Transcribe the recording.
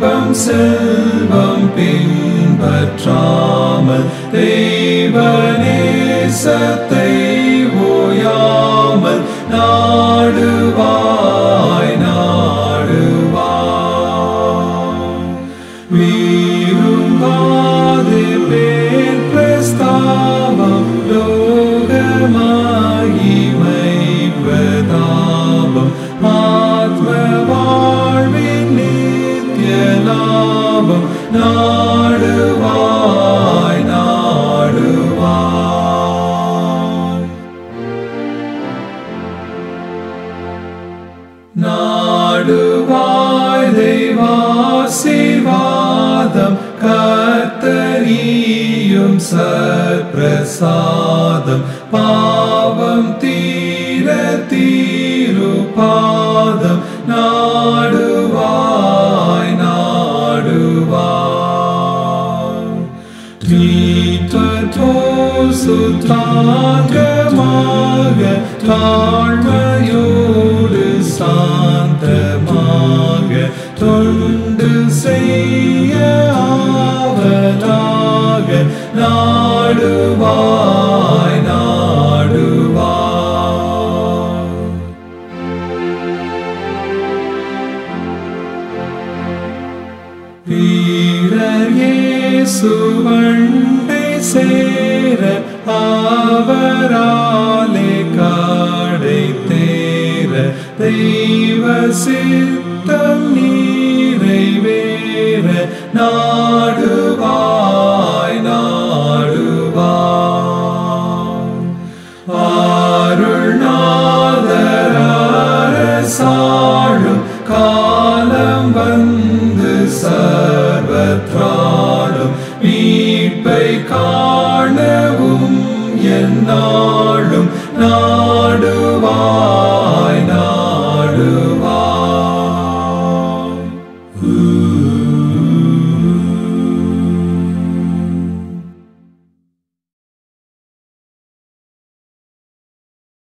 இன்பம் செல்வம் பின்பற்றாமல் தெய்வ நேசத்தை ஓயாமல் நாடுவாய் நாடுவாய் வீருங்காது பேர் பிரஸ்தாபம் லோகமாகிமை பிரதாபம் ஆத்ம வாழ்வின் நித்ய லாபம் நாடுவாய் நாடுவாய் நாடுவாய் தெய்வாசிர்வாதம் கத்தரியும் சற்பிரசாதம் பாவம் தீர தீருபாதம் நாடுவாய் நாடுவாய் சுத்தாங்கமாக தாழ்மையோடு சாந்தமாக தொண்டு செய்ய ஆவலாக நாடுவாய் நாடுவாய் வீரேசுவண்டை சேர அவராலே காடை தேர தெய்வ சித்தம் நீரைவேற நாடுவாய் நாடுவாய் அருள்நாதரசாழும் காலம் வந்து சர்வத்ராடும் மீட்பை காணவும் என்னால்